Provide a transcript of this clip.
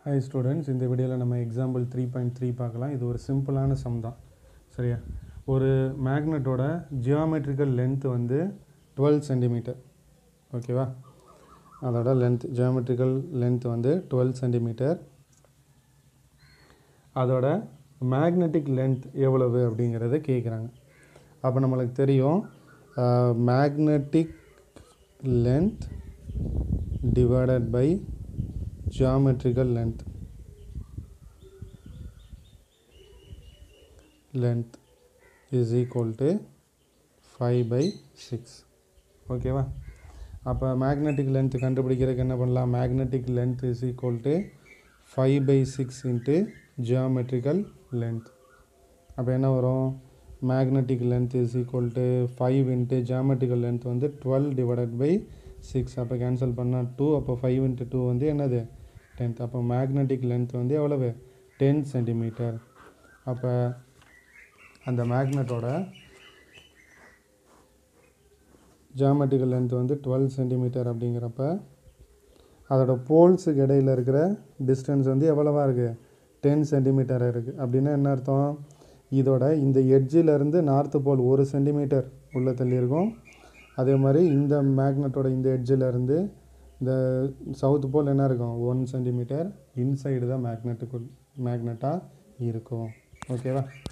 high students இந்த வீடியோவில் நம்ம எக்ஸாம்பிள் த்ரீ பாயிண்ட் த்ரீ பார்க்கலாம் இது ஒரு சிம்பிளான சம் தான் சரியா ஒரு மேக்னெட்டோட ஜியோமெட்ரிக்கல் லென்த் வந்து டுவெல் சென்டிமீட்டர் ஓகேவா அதோட லென்த் ஜியோமெட்ரிக்கல் லென்த் வந்து டுவெல் சென்டிமீட்டர் அதோட மேக்னெட்டிக் லென்த் எவ்வளவு அப்படிங்கிறத கேட்குறாங்க அப்போ நம்மளுக்கு தெரியும் magnetic length divided by geometrical length length is equal to 5 by 6 ஓகேவா அப்போ மேக்னெட்டிக் லென்த் கண்டுபிடிக்கிறதுக்கு என்ன பண்ணலாம் magnetic length is equal to five by six into geometrical length அப்போ என்ன வரும் magnetic length is equal to five into geometrical length வந்து twelve divided by six அப்போ கேன்சல் பண்ணால் டூ அப்போ ஃபைவ் இன்ட்டு டூ வந்து என்னது டென்த் அப்போ மேக்னெட்டிக் லென்த் வந்து எவ்வளவு டென் சென்டிமீட்டர் அப்போ அந்த மேக்னெட்டோட ஜியாமெட்ரிக்கல் லென்த் வந்து டுவெல் சென்டிமீட்டர் அப்படிங்கிறப்ப அதோட போல்ஸுக்கு இடையில் இருக்கிற டிஸ்டன்ஸ் வந்து எவ்வளவா இருக்குது டென் சென்டிமீட்டர் இருக்குது அப்படின்னா என்ன அர்த்தம் இதோட இந்த எட்ஜிலேருந்து நார்த்து போல் ஒரு சென்டிமீட்டர் உள்ள தள்ளியிருக்கும் அதே மாதிரி இந்த மேக்னெட்டோட இந்த எட்ஜிலேருந்து இந்த சவுத் போல் என்ன இருக்கும் ஒன் சென்டிமீட்டர் இன்சைடு தான் மேக்னெட்டுக்குள் மேக்னெட்டாக இருக்கும் ஓகேவா